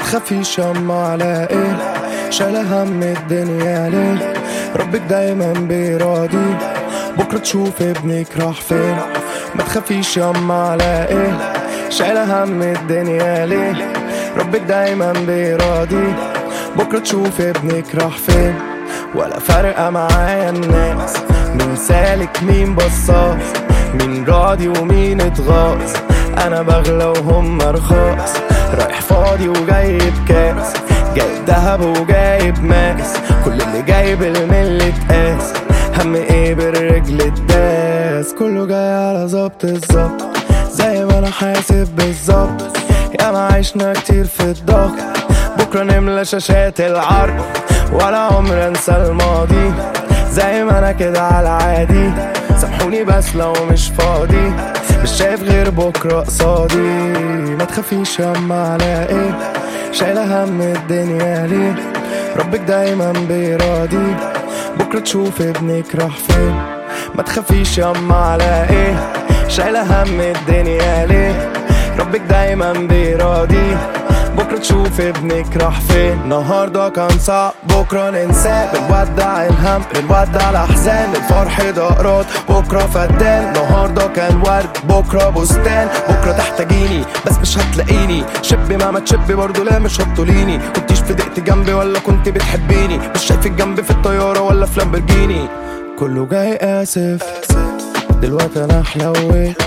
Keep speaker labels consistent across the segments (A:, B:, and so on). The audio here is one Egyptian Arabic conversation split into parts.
A: تخافيش يما على ايه شايلة هم الدنيا ليه ربك دايما بيراضي بكرة تشوف ابنك راح فين ما تخافيش يما على ايه شايلة هم الدنيا ليه ربك دايما بيراضي بكرة تشوف ابنك راح فين ولا فارقة معايا الناس مين سالك مين بصاص مين راضي ومين اتغاظ انا بغلى وهم رخاص رايح فاضي وجايب كاس جايب دهب وجايب ماس كل اللي جايب الملة قاس هم ايه بالرجل الداس كله جاي على ظبط الظبط زي ما انا حاسب بالظبط يا ما عشنا كتير في الضغط بكرة نملى شاشات العرض ولا عمر انسى الماضي زي ما انا كده على عادي سامحوني بس لو مش فاضي مش شايف غير بكرة قصادي ما تخافيش يما على ايه شايلة هم الدنيا ليه ربك دايما بيراضي بكرة تشوف ابنك راح فين ما تخافيش يما على ايه شايلة هم الدنيا ليه ربك دايما بيراضي بكرة تشوف ابنك راح فين النهاردة كان صعب بكرة ننساه بنودع الهم بنودع الأحزان الفرح دقرات بكرة فدان النهاردة كان ورد بكرة بستان بكرة تحتاجيني بس مش هتلاقيني شبي مهما تشبي برضه لا مش هتطوليني كنتيش في دقت جنبي ولا كنت بتحبيني مش شايفك جنبي في الطيارة ولا في لامبرجيني كله جاي آسف دلوقتي أنا حلويت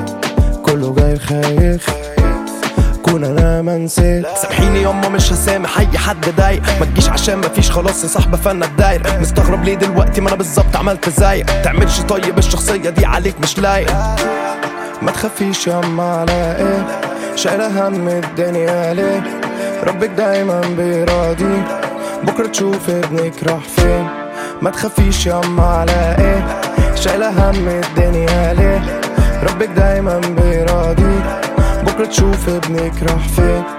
A: كله جاي خايف كون انا ما نسيت سامحيني يما مش هسامح اي حد ضايق ما تجيش عشان مفيش خلاص يا صاحبه فانا الداير مستغرب ليه دلوقتي ما انا بالظبط عملت زيك تعملش طيب الشخصيه دي عليك مش لايق ما تخافيش يما على ايه شايله هم الدنيا ليه ربك دايما بيراضي بكره تشوف ابنك راح فين ما تخافيش يما على ايه شايله هم الدنيا ليه ربك دايما بيراضي بكرة تشوف ابنك راح فين